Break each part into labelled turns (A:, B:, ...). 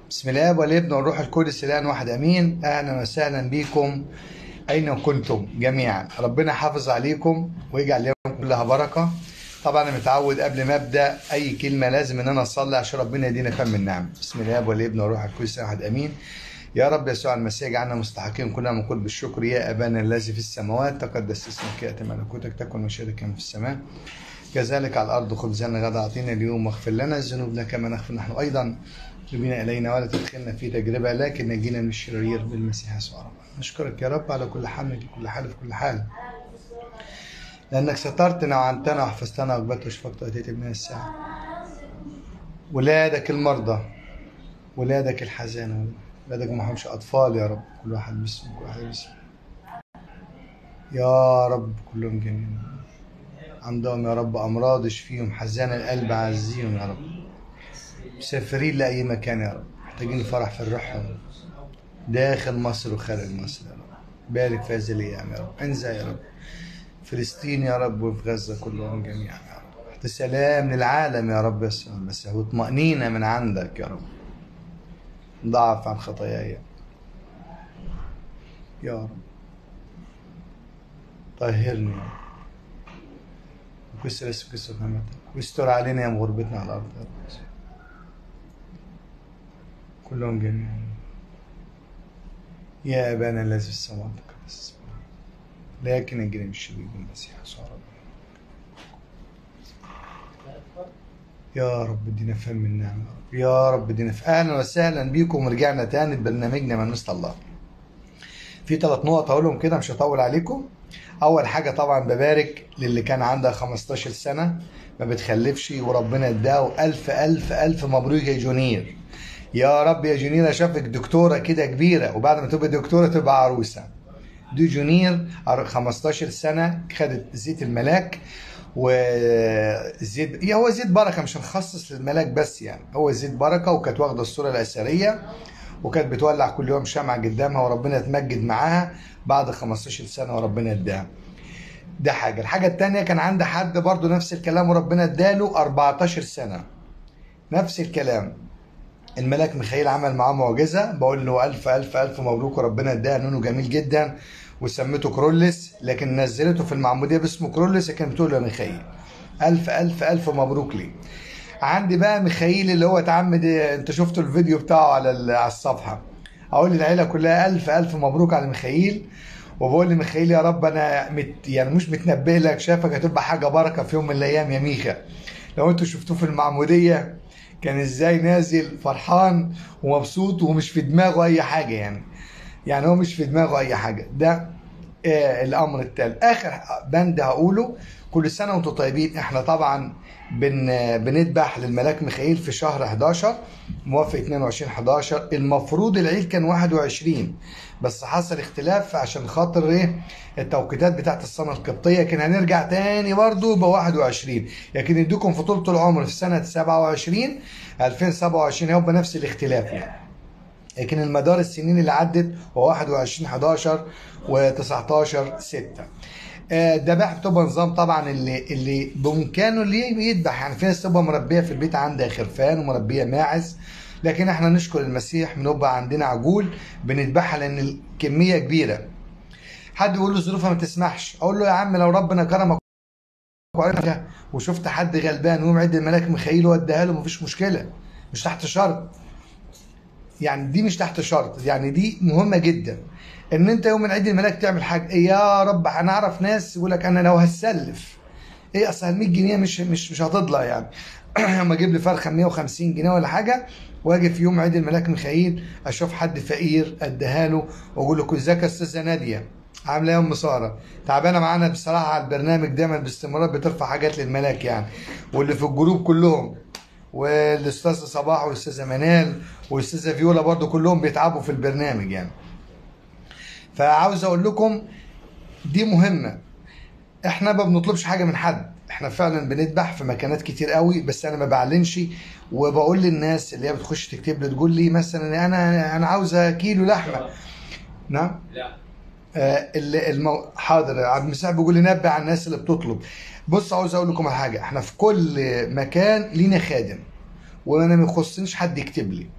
A: بسم الله والابن والروح القدس الان واحد امين اهلا وسهلا بكم اين كنتم جميعا ربنا حافظ عليكم ويجعل يوم كلها بركه طبعا انا متعود قبل ما ابدا اي كلمه لازم ان انا اصلي عشان ربنا يدينا فم النعم بسم الله والابن والروح القدس الان واحد امين يا رب يسوع المسيح اجعلنا مستحقين كلنا من قلب الشكر يا ابانا الذي في السماوات تقدس اسمك ياتي ملكوتك تكن مشيئتك كما في السماء كذلك على الارض خبزنا غدا اعطينا اليوم واغفر لنا ذنوبنا كما نغفر نحن ايضا بنا الينا ولا تدخلنا في تجربه لكن نجينا من الشرير بالمسيح يسوع ربنا نشكرك يا رب على كل حال في كل حال في كل حال لانك سترتنا وعنتنا وحفظتنا وقبلت وشفقت واتيت من الساعه ولادك المرضى ولادك الحزانه ولادك ما همش اطفال يا رب كل واحد باسمه كل واحد باسمه يا رب كلهم جميعا عندهم يا رب امراض اشفيهم حزان القلب عزيهم يا رب مسافرين لاي مكان يا رب محتاجين فرح في روحهم داخل مصر وخارج مصر يا رب بارك في هذه الايام يا رب انزع يا رب فلسطين يا رب وفي غزه كلهم جميعا يا رب حتى سلام للعالم يا رب يسوع المسيح وطمأنينة من عندك يا رب ضعف عن خطاياي يا رب طهرني يا رب وكسر اسمك كسر نعمتك واستر علينا يا غربتنا على الارض يا رب كلهم جميعا يا ابانا الذي في السماوات تقدس اسمك لكن اجري من الشرير بالمسيح يسوع رب يا رب ادينا فهم من النعمة يا رب ادينا فهم اهلا وسهلا بيكم ورجعنا تاني ببرنامجنا من مثل الله في ثلاث نقط هقولهم كده مش هطول عليكم اول حاجه طبعا ببارك للي كان عندها 15 سنه ما بتخلفش وربنا اداه الف الف الف مبروك يا جونير يا رب يا جونير اشوفك دكتوره كده كبيره وبعد ما تبقى دكتوره تبقى عروسه دي جونير 15 سنه خدت زيت الملاك وزيت يا هو زيت بركه مش هنخصص للملاك بس يعني هو زيت بركه وكانت واخده الصوره الاثريه وكانت بتولع كل يوم شمعة قدامها وربنا يتمجد معاها بعد 15 سنة وربنا اداها ده حاجة الحاجة التانية كان عند حد برضو نفس الكلام وربنا اداله 14 سنة نفس الكلام الملاك ميخائيل عمل معاه معجزة بقول له ألف ألف ألف مبروك وربنا اداها نونو جميل جدا وسميته كرولس لكن نزلته في المعمودية باسمه كرولس كانت بتقول له ميخائيل ألف ألف ألف مبروك لي عندي بقى ميخائيل اللي هو اتعمد انت شفتوا الفيديو بتاعه على على الصفحه اقول للعيله كلها الف الف مبروك على ميخائيل وبقول لميخائيل يا رب انا مت يعني مش متنبه لك شافك هتبقى حاجه بركه في يوم من الايام يا ميخا لو انتوا شفتوه في المعموديه كان ازاي نازل فرحان ومبسوط ومش في دماغه اي حاجه يعني يعني هو مش في دماغه اي حاجه ده آه الامر التالي اخر بند هقوله كل سنه وانتم طيبين احنا طبعا بن بنذبح للملاك ميخائيل في شهر 11 موافق 22 11 المفروض العيد كان 21 بس حصل اختلاف عشان خاطر ايه التوقيتات بتاعت السنه القبطيه كان هنرجع تاني برضه ب 21 لكن يدوكم في طول العمر في سنه 27 2027 هيبقى نفس الاختلاف يعني لكن المدار السنين اللي عدت هو 21 11 و19 6 الذبائح بتبقى نظام طبعا اللي اللي بامكانه اللي يذبح يعني في ناس تبقى مربيه في البيت عندها خرفان ومربيه ماعز لكن احنا نشكر المسيح بنبقى عندنا عجول بنذبحها لان الكميه كبيره حد يقول له ظروفها ما تسمحش اقول له يا عم لو ربنا كرمك وشفت حد غلبان ويوم عيد الملاك ميخائيل واداها له مفيش مشكله مش تحت شرط يعني دي مش تحت شرط يعني دي مهمه جدا ان انت يوم عيد الملاك تعمل حاجه إيه يا رب انا اعرف ناس يقول لك انا لو هسلف ايه اصل 100 جنيه مش مش مش هتضلع يعني اما اجيب لي فرخه 150 جنيه ولا حاجه واجي في يوم عيد الملاك ميخائيل اشوف حد فقير اديها له واقول له ازيك يا استاذه ناديه عامله ايه يا ام ساره تعبانه معانا بصراحه على البرنامج دايما باستمرار بترفع حاجات للملاك يعني واللي في الجروب كلهم والاستاذه صباح والاستاذه منال والاستاذه فيولا برضو كلهم بيتعبوا في البرنامج يعني فعاوز اقول لكم دي مهمه احنا ما بنطلبش حاجه من حد احنا فعلا بنذبح في مكانات كتير قوي بس انا ما بعلنش وبقول للناس اللي هي بتخش تكتب لي تقول لي مثلا انا انا عاوزه كيلو لحمه نعم
B: لا
A: آه المو... حاضر عبد المسيح بيقول لي نبه على الناس اللي بتطلب بص عاوز اقول لكم على حاجه احنا في كل مكان لينا خادم وانا ما يخصنيش حد يكتب لي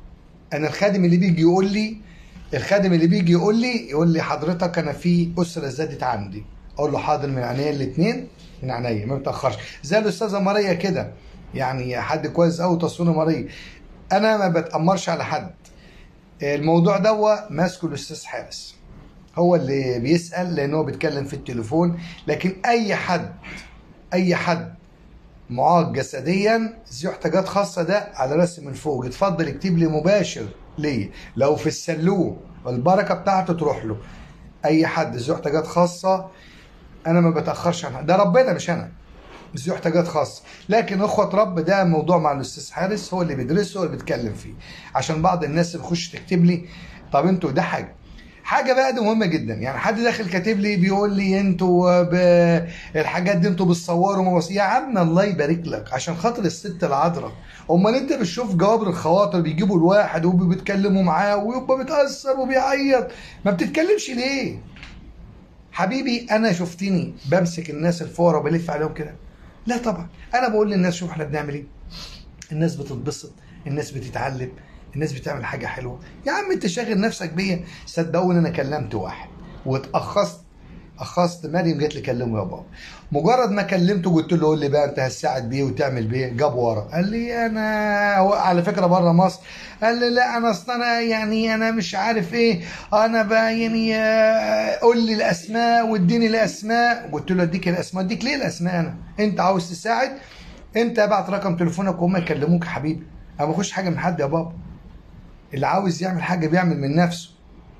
A: انا الخادم اللي بيجي يقول لي الخادم اللي بيجي يقول لي يقول لي حضرتك انا في اسره زادت عندي اقول له حاضر من عينيا الاثنين من عينيا ما بتاخرش زي الاستاذه ماريا كده يعني حد كويس قوي تصوير ماريا انا ما بتامرش على حد الموضوع دوا ماسكه الاستاذ حارس هو اللي بيسال لان هو بيتكلم في التليفون لكن اي حد اي حد معاق جسديا ذو احتياجات خاصه ده على راسي من فوق اتفضل اكتب لي مباشر ليه لو في السلوم البركه بتاعته تروح له اي حد ذو احتياجات خاصه انا ما بتاخرش عنها ده ربنا مش انا ذو احتياجات خاصه لكن اخوه رب ده موضوع مع الاستاذ حارس هو اللي بيدرسه هو اللي بيتكلم فيه عشان بعض الناس بتخش تكتب لي طب انتوا ده حاجه حاجه بقى دي مهمه جدا يعني حد داخل كاتب لي بيقول لي انتوا ب- الحاجات دي انتوا بتصوروا مبص... يا عم الله يبارك لك عشان خاطر الست العذراء امال انت بتشوف جوابر الخواطر بيجيبوا الواحد وبيتكلموا معاه ويبقى متاثر وبيعيط ما بتتكلمش ليه حبيبي انا شفتني بمسك الناس الفقراء وبلف عليهم كده لا طبعا انا بقول للناس شوف احنا بنعمل ايه الناس بتتبسط الناس بتتعلم الناس بتعمل حاجه حلوه يا عم انت شاغل نفسك بيا صدقوني انا كلمت واحد واتاخصت اخصت مريم جت لي كلمه يا بابا مجرد ما كلمته قلت له قول لي بقى انت هتساعد بيه وتعمل بيه جاب ورا قال لي انا هو على فكره بره مصر قال لي لا انا اصل انا يعني انا مش عارف ايه انا بقى يعني آه، قول لي الاسماء واديني الاسماء قلت له اديك الاسماء اديك ليه الاسماء انا انت عاوز تساعد انت ابعت رقم تليفونك وهم يكلموك يا حبيبي انا ما باخدش حاجه من حد يا بابا اللي عاوز يعمل حاجه بيعمل من نفسه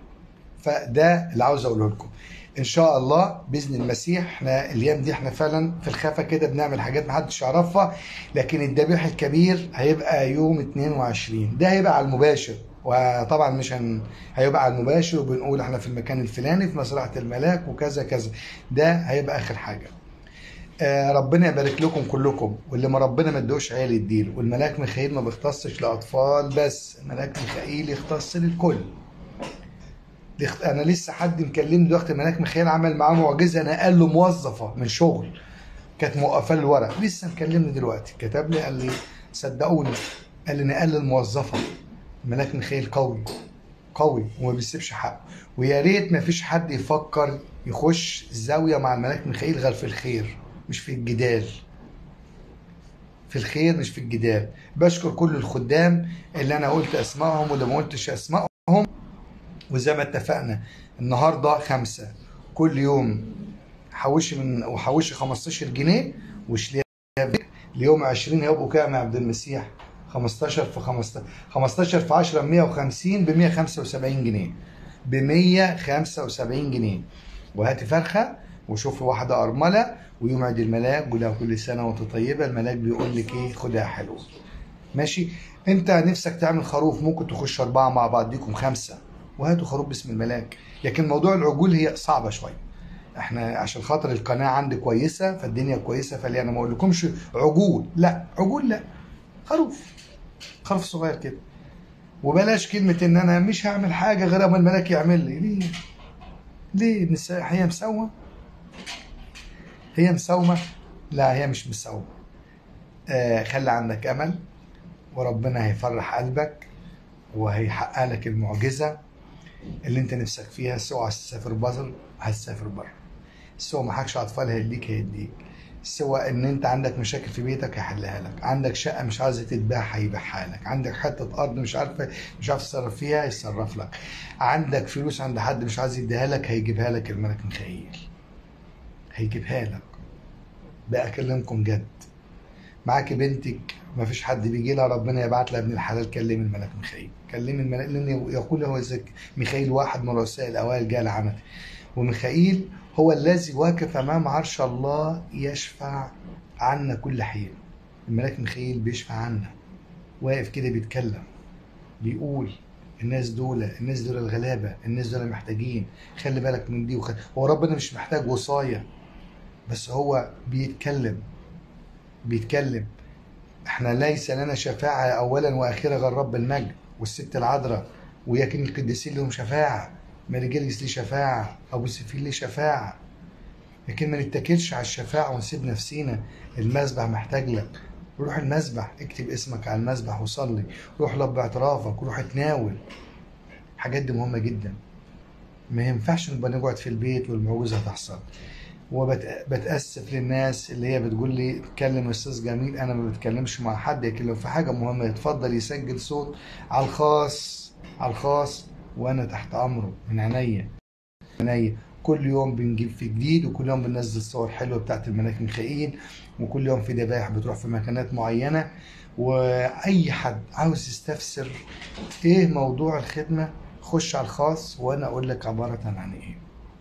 A: فده اللي عاوز اقوله لكم ان شاء الله باذن المسيح احنا الايام دي احنا فعلا في الخفا كده بنعمل حاجات محدش يعرفها لكن الذبيح الكبير هيبقى يوم 22 ده هيبقى على المباشر وطبعا مش هن... هيبقى على المباشر وبنقول احنا في المكان الفلاني في مزرعه الملاك وكذا كذا ده هيبقى اخر حاجه آه، ربنا يبارك لكم كلكم واللي ما ربنا ما ادوش عيال يديله والملاك ميخائيل ما بيختصش لاطفال بس الملاك ميخائيل يختص للكل يخ- انا لسه حد مكلمني دلوقتي الملاك ميخائيل عمل معاه معجزه نقل له موظفه من شغل كانت موقفه له الورق لسه مكلمني دلوقتي كتب لي قال لي صدقوني قال لي نقل الموظفه الملاك ميخائيل قوي قوي وما بيسيبش حقه ويا ريت ما فيش حد يفكر يخش زاويه مع الملاك ميخائيل غير في الخير مش في الجدال في الخير مش في الجدال بشكر كل الخدام اللي انا قلت اسمائهم واللي ما قلتش اسمائهم وزي ما اتفقنا النهارده خمسه كل يوم حوشي من وحوشي 15 جنيه وشليها اليوم 20 هيبقوا كام يا عبد المسيح 15 في 15 15 في 10 150 ب 175 جنيه ب 175 جنيه وهاتي فرخه وشوفي واحده ارمله ويوم عيد الملاك قولها كل سنه وانت طيبه الملاك بيقول لك ايه خدها حلوه ماشي انت نفسك تعمل خروف ممكن تخش اربعه مع بعضيكم خمسه وهاتوا خروف باسم الملاك لكن موضوع العجول هي صعبه شويه احنا عشان خاطر القناه عندي كويسه فالدنيا كويسه فلي انا ما اقولكمش عجول لا عجول لا خروف خروف صغير كده وبلاش كلمه ان انا مش هعمل حاجه غير اما الملاك يعمل لي ليه ليه مس- هي مسومه هي مسومه لا هي مش مسومه آه خلي عندك امل وربنا هيفرح قلبك وهيحقق لك المعجزه اللي انت نفسك فيها سواء عايز تسافر بره هتسافر بره سواء معكش اطفال هيديك هيديك سواء ان انت عندك مشاكل في بيتك هيحلها لك عندك شقه مش عايزه تتباع هيبيعها لك عندك حته ارض مش عارفه مش عارف تتصرف فيها يتصرف لك عندك فلوس عند حد مش عايز يديها لك هيجيبها لك الملك ميخائيل هيجيبها لك بقى اكلمكم جد معاكي بنتك ما فيش حد بيجي لها ربنا يبعت لها ابن الحلال كلمي الملك ميخائيل كلمي الملك لان يقول هو زك ميخائيل واحد من رؤساء الاوائل جاء لعنته وميخائيل هو الذي واقف امام عرش الله يشفع عنا كل حين الملاك ميخائيل بيشفع عنا واقف كده بيتكلم بيقول الناس دول الناس دول الغلابه الناس دول محتاجين خلي بالك من دي وخ... هو ربنا مش محتاج وصايه بس هو بيتكلم بيتكلم احنا ليس لنا شفاعة اولا واخيرا غير رب المجد والست العذراء ويكن القديسين لهم شفاعة ماري جرجس ليه شفاعة ابو سفير ليه شفاعة لكن ما نتكلش على الشفاعة ونسيب نفسينا المسبح محتاج لك روح المسبح اكتب اسمك على المسبح وصلي روح لب اعترافك روح اتناول الحاجات دي مهمه جدا ما ينفعش نبقى نقعد في البيت والمعجزه تحصل وبتاسف للناس اللي هي بتقول لي اتكلم يا استاذ جميل انا ما بتكلمش مع حد لكن لو في حاجه مهمه يتفضل يسجل صوت على الخاص على الخاص وانا تحت امره من عينيا عينيا كل يوم بنجيب في جديد وكل يوم بننزل صور حلوه بتاعت الملاك ميخائيل وكل يوم في ذبائح بتروح في مكانات معينه واي حد عاوز يستفسر ايه موضوع الخدمه خش على الخاص وانا اقول لك عباره عن ايه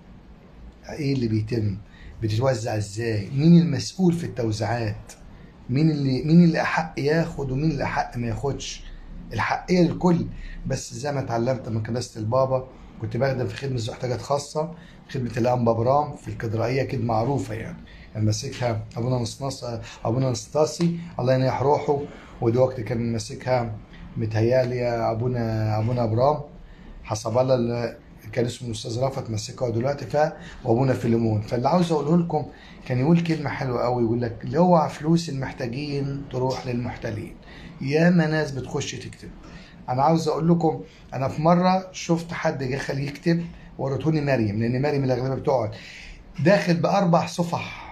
A: ايه اللي بيتم بتتوزع ازاي مين المسؤول في التوزيعات مين اللي مين اللي احق ياخد ومين اللي احق ما ياخدش الحقيه للكل بس زي ما اتعلمت من كنيسه البابا كنت بخدم في خدمه ذو احتياجات خاصه خدمه الانبا برام في الكدرائيه كده معروفه يعني كان ماسكها ابونا نصنص ابونا نستاسي الله ينيح روحه ودلوقتي كان ماسكها متهيالي ابونا ابونا برام حسب الله اللي كان اسمه الاستاذ رافت ماسكها دلوقتي ف وابونا فيليمون فاللي عاوز اقوله لكم كان يقول كلمه حلوه قوي يقول لك اوعى فلوس المحتاجين تروح للمحتالين ياما ناس بتخش تكتب انا عاوز اقول لكم انا في مره شفت حد دخل يكتب ورتوني مريم لان مريم الاغلبيه بتقعد داخل باربع صفح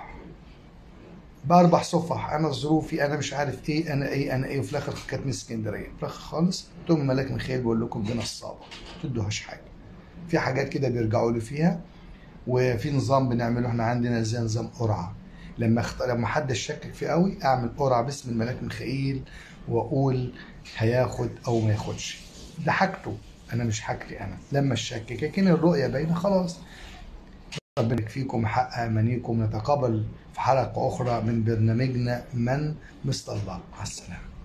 A: باربع صفح انا ظروفي انا مش عارف ايه انا ايه انا ايه وفي الاخر كانت من اسكندريه في الاخر خالص قلت لهم ملاك ميخائيل بقول لكم دي نصابه ما تدوهاش حاجه في حاجات كده بيرجعوا لي فيها وفي نظام بنعمله احنا عندنا زي نظام قرعه لما اخت... لما حد شكك فيه قوي اعمل قرعه باسم الملاك ميخائيل واقول هياخد او ما ياخدش ده حاجته انا مش حاجتي انا لما اشكك لكن الرؤيه باينه خلاص ربنا يكفيكم ويحقق امانيكم نتقابل في حلقه اخرى من برنامجنا من مثل الله مع السلامه